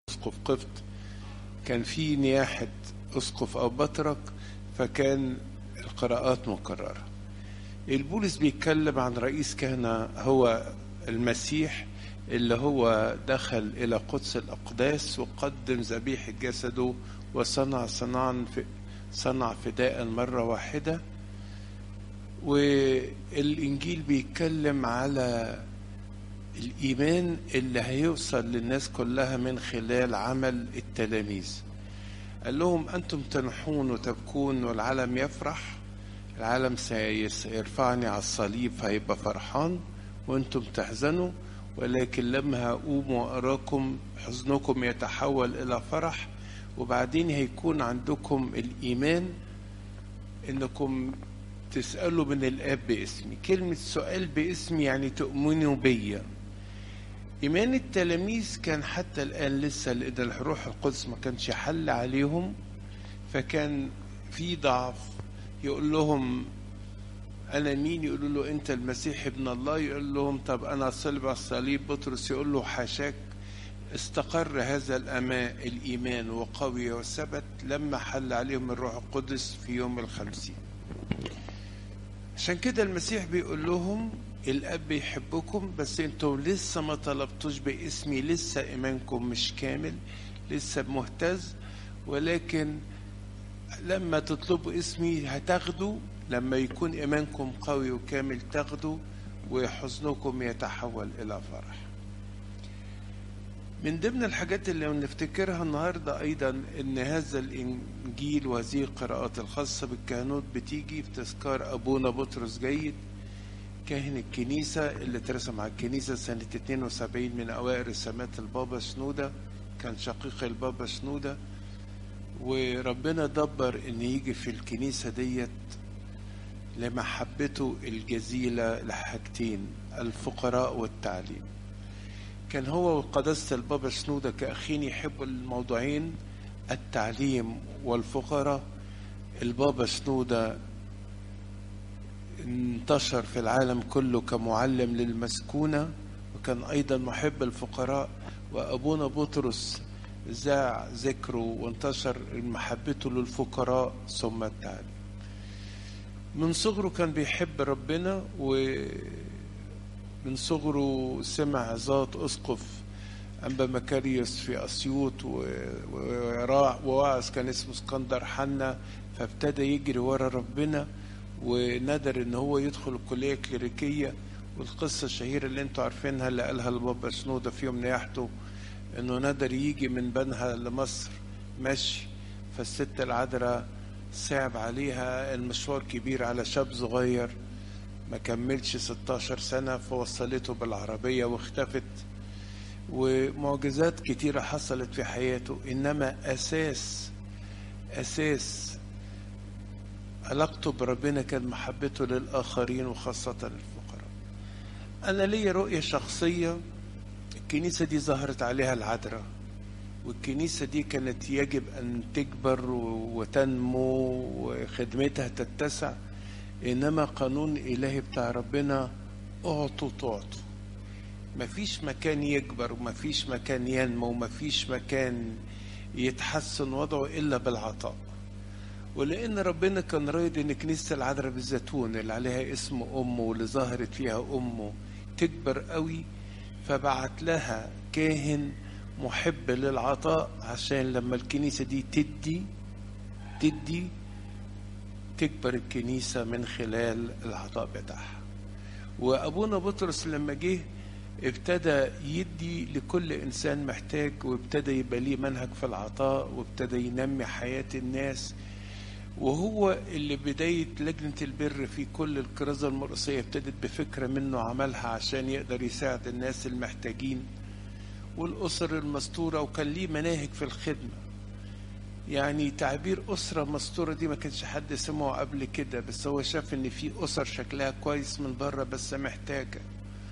اسقف قفط كان في نياحة اسقف او بطرك فكان القراءات مكررة البولس بيتكلم عن رئيس كهنة هو المسيح اللي هو دخل إلى قدس الأقداس وقدم ذبيحة جسده وصنع صنعا في صنع فداء مرة واحدة والإنجيل بيتكلم على الإيمان اللي هيوصل للناس كلها من خلال عمل التلاميذ قال لهم أنتم تنحون وتبكون والعالم يفرح العالم سيرفعني على الصليب فهيبقى فرحان وأنتم تحزنوا ولكن لما هقوم وأراكم حزنكم يتحول إلى فرح وبعدين هيكون عندكم الإيمان إنكم تسألوا من الآب باسمي كلمة سؤال باسمي يعني تؤمنوا بيا إيمان التلاميذ كان حتى الآن لسه لأن الروح القدس ما كانش حل عليهم فكان في ضعف يقول لهم أنا مين يقولوا له أنت المسيح ابن الله يقول لهم طب أنا صلب على الصليب بطرس يقول له حاشاك استقر هذا الأماء الإيمان وقوي وثبت لما حل عليهم الروح القدس في يوم الخمسين عشان كده المسيح بيقول لهم الاب بيحبكم بس انتم لسه ما طلبتوش باسمي لسه ايمانكم مش كامل لسه مهتز ولكن لما تطلبوا اسمي هتاخدوا لما يكون ايمانكم قوي وكامل تاخدوا وحزنكم يتحول الى فرح من ضمن الحاجات اللي نفتكرها النهارده ايضا ان هذا الانجيل وهذه القراءات الخاصه بالكهنوت بتيجي في تذكار ابونا بطرس جيد كاهن الكنيسة اللي اترسم على الكنيسة سنة 72 من أوائل رسامات البابا شنودة كان شقيق البابا شنودة وربنا دبر إن يجي في الكنيسة ديت لمحبته الجزيلة لحاجتين الفقراء والتعليم كان هو وقداسة البابا شنودة كأخين يحبوا الموضوعين التعليم والفقراء البابا شنودة انتشر في العالم كله كمعلم للمسكونة وكان أيضا محب الفقراء وأبونا بطرس ذاع ذكره وانتشر محبته للفقراء ثم التعليم من صغره كان بيحب ربنا ومن صغره سمع عظات أسقف أنبا مكاريوس في أسيوط ووعظ كان اسمه اسكندر حنا فابتدى يجري ورا ربنا وندر ان هو يدخل الكليه الكليريكيه والقصه الشهيره اللي انتوا عارفينها اللي قالها البابا شنوده في يوم نياحته انه ندر يجي من بنها لمصر مشي فالست العذراء صعب عليها المشوار كبير على شاب صغير ما كملش 16 سنة فوصلته بالعربية واختفت ومعجزات كتيرة حصلت في حياته إنما أساس أساس علاقته بربنا كان محبته للآخرين وخاصة الفقراء أنا لي رؤية شخصية الكنيسة دي ظهرت عليها العذراء والكنيسة دي كانت يجب أن تكبر وتنمو وخدمتها تتسع إنما قانون إلهي بتاع ربنا أعطوا تعطوا مفيش مكان يكبر ومفيش مكان ينمو ومفيش مكان يتحسن وضعه إلا بالعطاء ولان ربنا كان رايد ان كنيسه العذراء بالزيتون اللي عليها اسم امه واللي ظهرت فيها امه تكبر قوي فبعت لها كاهن محب للعطاء عشان لما الكنيسه دي تدي تدي تكبر الكنيسه من خلال العطاء بتاعها وابونا بطرس لما جه ابتدى يدي لكل انسان محتاج وابتدى يبقى ليه منهج في العطاء وابتدى ينمي حياه الناس وهو اللي بداية لجنة البر في كل الكرازة المرقسية ابتدت بفكرة منه عملها عشان يقدر يساعد الناس المحتاجين والأسر المستورة وكان ليه مناهج في الخدمة يعني تعبير أسرة مستورة دي ما كانش حد سمعه قبل كده بس هو شاف إن في أسر شكلها كويس من بره بس محتاجة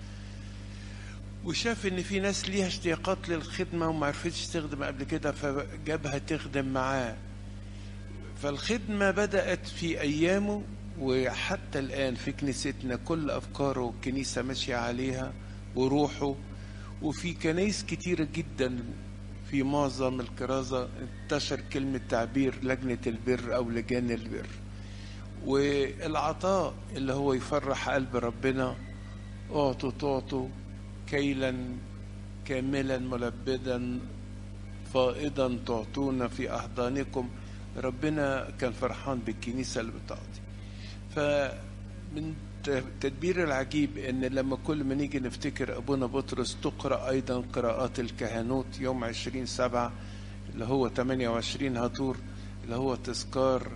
وشاف إن في ناس ليها اشتياقات للخدمة وما عرفتش تخدم قبل كده فجابها تخدم معاه فالخدمة بدأت في أيامه وحتى الآن في كنيستنا كل أفكاره الكنيسة ماشية عليها وروحه وفي كنايس كتيرة جدا في معظم الكرازة انتشر كلمة تعبير لجنة البر أو لجان البر والعطاء اللي هو يفرح قلب ربنا اعطوا تعطوا كيلا كاملا ملبدا فائضا تعطون في أحضانكم ربنا كان فرحان بالكنيسة اللي بتعطي فمن التدبير العجيب ان لما كل ما نيجي نفتكر ابونا بطرس تقرا ايضا قراءات الكهنوت يوم 20 سبعة اللي هو 28 هطور اللي هو تذكار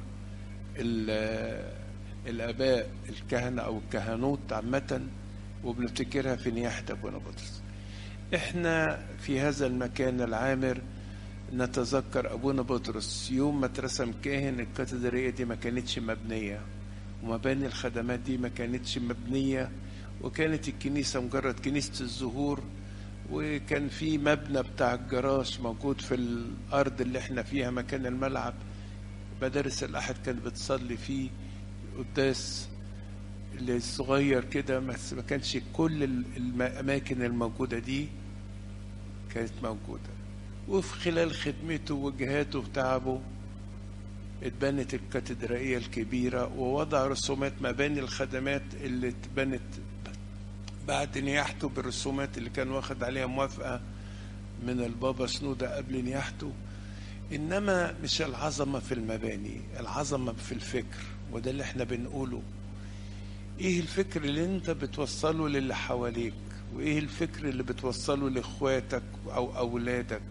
الاباء الكهنه او الكهنوت عامه وبنفتكرها في نياحه ابونا بطرس احنا في هذا المكان العامر نتذكر ابونا بطرس يوم ما اترسم كاهن الكاتدرائيه دي ما كانتش مبنيه ومباني الخدمات دي ما كانتش مبنيه وكانت الكنيسه مجرد كنيسه الزهور وكان في مبنى بتاع الجراج موجود في الارض اللي احنا فيها مكان الملعب مدارس الاحد كانت بتصلي فيه قداس اللي صغير كده بس ما كانش كل الاماكن الموجوده دي كانت موجوده وفي خلال خدمته وجهاته وتعبه اتبنت الكاتدرائية الكبيرة ووضع رسومات مباني الخدمات اللي اتبنت بعد نياحته بالرسومات اللي كان واخد عليها موافقة من البابا سنودة قبل نياحته إنما مش العظمة في المباني العظمة في الفكر وده اللي احنا بنقوله ايه الفكر اللي انت بتوصله للي حواليك وايه الفكر اللي بتوصله لاخواتك او اولادك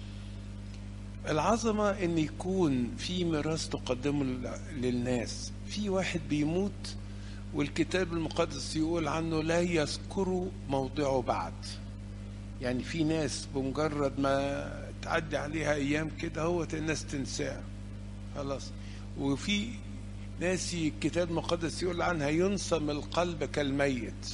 العظمة ان يكون في ميراث تقدمه للناس في واحد بيموت والكتاب المقدس يقول عنه لا يذكر موضعه بعد يعني في ناس بمجرد ما تعدي عليها ايام كده هو الناس تنساه خلاص وفي ناس الكتاب المقدس يقول عنها ينصم القلب كالميت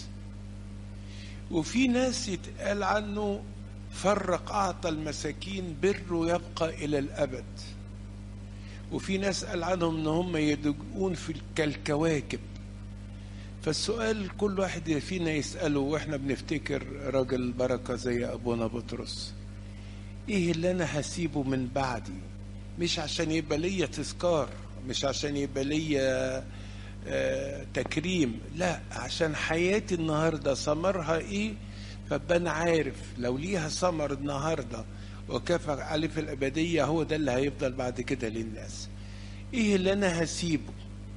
وفي ناس يتقال عنه فرق أعطى المساكين بره يبقى إلى الأبد وفي ناس قال عنهم إن هم يدقون في كالكواكب فالسؤال كل واحد فينا يسأله وإحنا بنفتكر راجل بركة زي أبونا بطرس إيه اللي أنا هسيبه من بعدي مش عشان يبقى ليا تذكار مش عشان يبقى ليا آه تكريم لا عشان حياتي النهارده ثمرها ايه فابقى انا عارف لو ليها ثمر النهارده وكفى عليه في الابديه هو ده اللي هيفضل بعد كده للناس ايه اللي انا هسيبه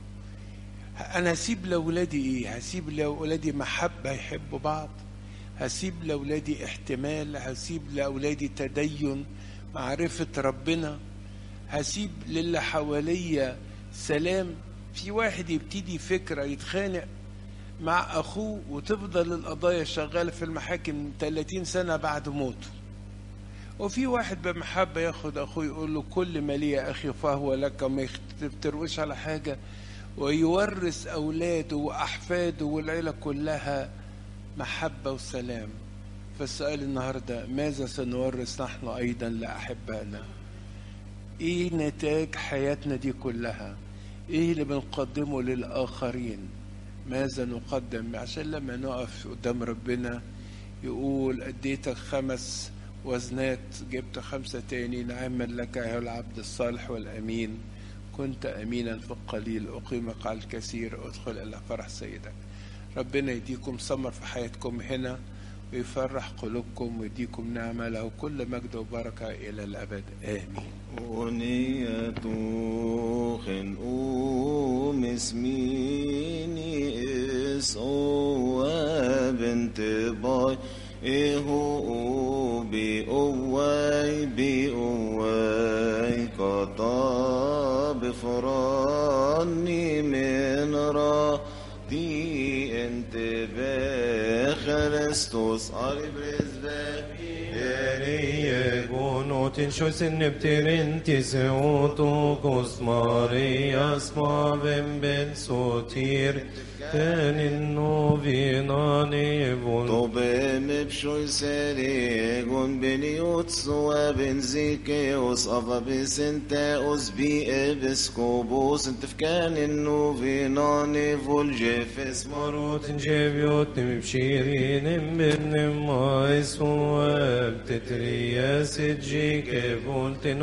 انا هسيب لاولادي ايه هسيب لاولادي محبه يحبوا بعض هسيب لاولادي احتمال هسيب لاولادي تدين معرفه ربنا هسيب للي حواليا سلام في واحد يبتدي فكره يتخانق مع اخوه وتفضل القضايا شغاله في المحاكم 30 سنه بعد موته وفي واحد بمحبه ياخد اخوه يقول له كل ما لي يا اخي فهو لك ما ترويش على حاجه ويورث اولاده واحفاده والعيله كلها محبه وسلام فالسؤال النهارده ماذا سنورث نحن ايضا لاحبائنا ايه نتاج حياتنا دي كلها ايه اللي بنقدمه للاخرين ماذا نقدم عشان لما نقف قدام ربنا يقول اديتك خمس وزنات جبت خمسة تاني نعما لك أيها العبد الصالح والأمين كنت أمينا في القليل أقيمك على الكثير أدخل إلى فرح سيدك ربنا يديكم ثمر في حياتكم هنا ويفرح قلوبكم ويديكم نعمة له كل مجد وبركة إلى الأبد آمين أغنية خنقوم اسميني اسقوا بنت باي إيهو بقواي بقواي قطع بفراني من راضي انت بخرستوس قريب رزبك Gonotin sjoisen neptirin tise otokos Marias mavem ben sotir ten innovinane vol. Tobem b'shoy seregon ben yotsua ben zikeos ava besenteos bi episkopos entefkan innovinane vol jefes Marot جبيوت مبشيرين من ما يسوى بتترياس تجيك فولتن